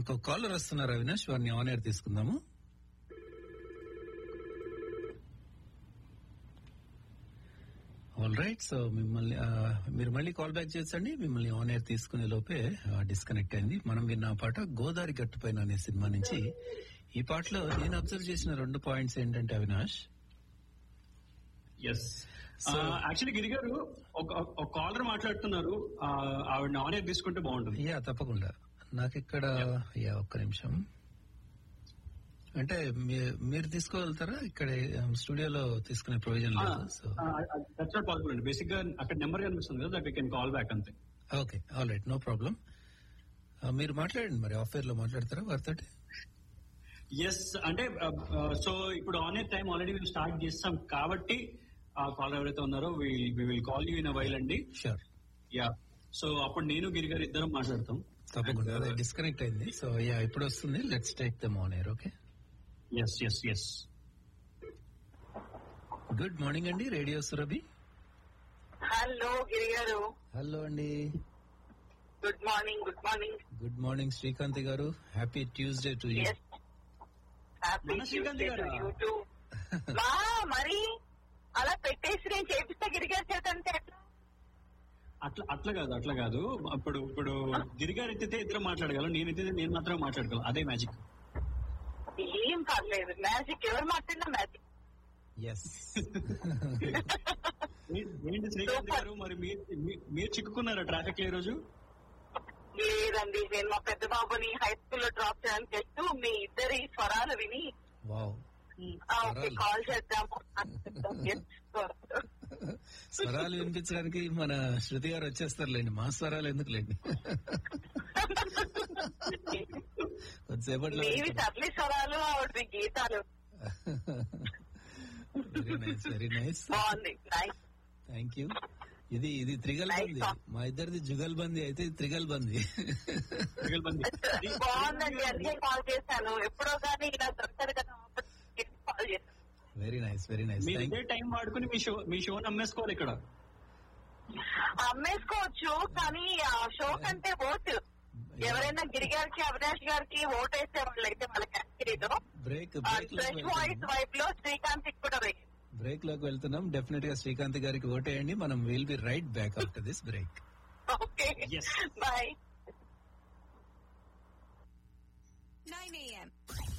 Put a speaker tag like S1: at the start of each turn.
S1: మనకు కాలర్ వస్తున్నారు అవినాష్ వారిని ఆన్ ఎయిర్ తీసుకుందాము ఆల్ రైట్ సో మిమ్మల్ని ఆ, మీరు మళ్ళీ కాల్ బ్యాక్ చేసండి మిమ్మల్ని ఆన్ ఎయిర్ తీసుకునే లోపే డిస్కనెక్ట్ అయింది మనం విన్న ఆ పాట గోదావరి గట్టుపైన అనే సినిమా నుంచి ఈ పాటలో నేను అబ్జర్వ్ చేసిన రెండు పాయింట్స్ ఏంటంటే Avinash
S2: yes
S1: So-
S2: actually Giri garu ఒక ఒక కాలర్ మాట్లాడుతున్నారు ఆ, ఆవిడ ఆన్ ఎయిర్ తీసుకుంటే బాగుంటుంది
S1: యా తప్పకుండా నాకు ఇక్కడ యా ఒక్క నిమిషం అంటే మీ- మీరు తీసుకోగలుగుతారా ఇక్కడ స్టూడియోలో తీసుకునే ప్రొవిజన్ లేదు సో
S2: దట్స్ నాట్ పాసిబుల్ అండి బేసిక్ గా అక్కడ నెంబర్ కనిపిస్తుంది కదా that we can call back అంతే
S1: okay all right no problem మీరు మాట్లాడండి మరి ఆఫర్ లో మాట్లాడతారా వారితోటి
S2: ఎస్ అంటే సో ఇప్పుడు ఆన్ ఎయిర్ టైం ఆల్రెడీ మేము స్టార్ట్ చేస్తాం కాబట్టి ఆ కాల్ ఎవరైతే ఉన్నారో we will call you in while అండి
S1: షూర్
S2: యా సో అప్పుడు నేను గిరి గారు ఇద్దరం మాట్లాడతాం
S1: తప్పకుండా అదే డిస్కనెక్ట్ అయింది సో యా ఇప్పుడు వస్తుంది let's take them on air okay
S2: yes yes yes
S1: good morning అండి radio Surabhi
S3: hello Giri garu
S1: hello అండి
S3: good morning good morning
S1: good morning Srikanth garu happy Tuesday to you
S3: yes happy
S2: మన శ్రీకాంత్ గారా?
S3: యూట్యూబ్ మా మరి అలా పెట్టేసి నేను చేపిస్తా గిరి గారి చేత అంటే ఎట్లా
S2: అట్లా అట్లా కాదు అట్లా కాదు ఇప్పుడు ఇప్పుడు గిరి గారు ఎత్తితే ఇద్దరు మాట్లాడగలం నేను ఎత్తితే నేను మాత్రమే మాట్లాడగలను అదే మ్యాజిక్
S3: ఏం పర్లేదు మ్యాజిక్ ఎవరు మాట్లాడినా మ్యాజిక్
S1: ఎస్
S2: ఏంటి శ్రీకాంత్ గారు మరి మీరు మీ- మీరు చిక్కుకున్నారా ట్రాఫిక్ లో ఈ రోజు
S3: లేదండి నేను మా పెద్ద బాబుని హై స్కూల్ లో డ్రాప్ చేయడానికి వెళ్తూ మీ ఇద్దరి స్వరాలు విని
S1: వావ్
S3: ఆ, ఓకే
S1: స్వరాలు.
S3: కాల్ చేద్దాము Yes.
S1: స్వరాలు వినిపించడానికి మన శృతి గారు వచ్చేస్తారులేండి మా స్వరాలు ఎందుకులేండి కొద్దిసేపట్లో
S3: మీవి తల్లి స్వరాలు ఆవిడవి గీతాలు
S1: వెరీ నైస్ వెరీ నైస్
S3: బాగుంది నైస్
S1: థ్యాంక్ యూ ఇది ఇది త్రిగల్ బంది మా ఇద్దరిది జుగల్ బంది అయితే ఇది త్రిగల్ బంది
S2: జుగల్బందీ.
S3: బాగుందండి అందుకే కాల్ చేశాను ఎప్పుడో కానీ ఇలా దొరకదు కదా కాల్ చేశాను
S1: వెరీ నైస్ వెరీ నైస్
S2: మీరు
S1: థ్యాంక్
S2: ఇదే టైం వాడుకుని మీ షో మీ షోని అమ్మేసుకోవాలి ఇక్కడ
S3: అమ్మేసుకోవచ్చు కానీ ఆ షో కంటే ఓటు ఎవరైనా గిరి గారికి అవినాష్ గారికి ఓటు వేసే వాళ్ళు అయితే వాళ్ళ కేటగిరీలో
S1: బ్రేక్ బ్రేక్
S3: ఫ్రెష్ వాయిస్ వైపు లో శ్రీకాంత్ కూడా వేయండి
S1: బ్రేక్ లోకి వెళ్తున్నాం డెఫినెట్ గా శ్రీకాంత్ గారికి ఓటేయండి మనం will be right back after this break
S3: okay
S2: Yes.
S3: Bye
S4: 9 a.m.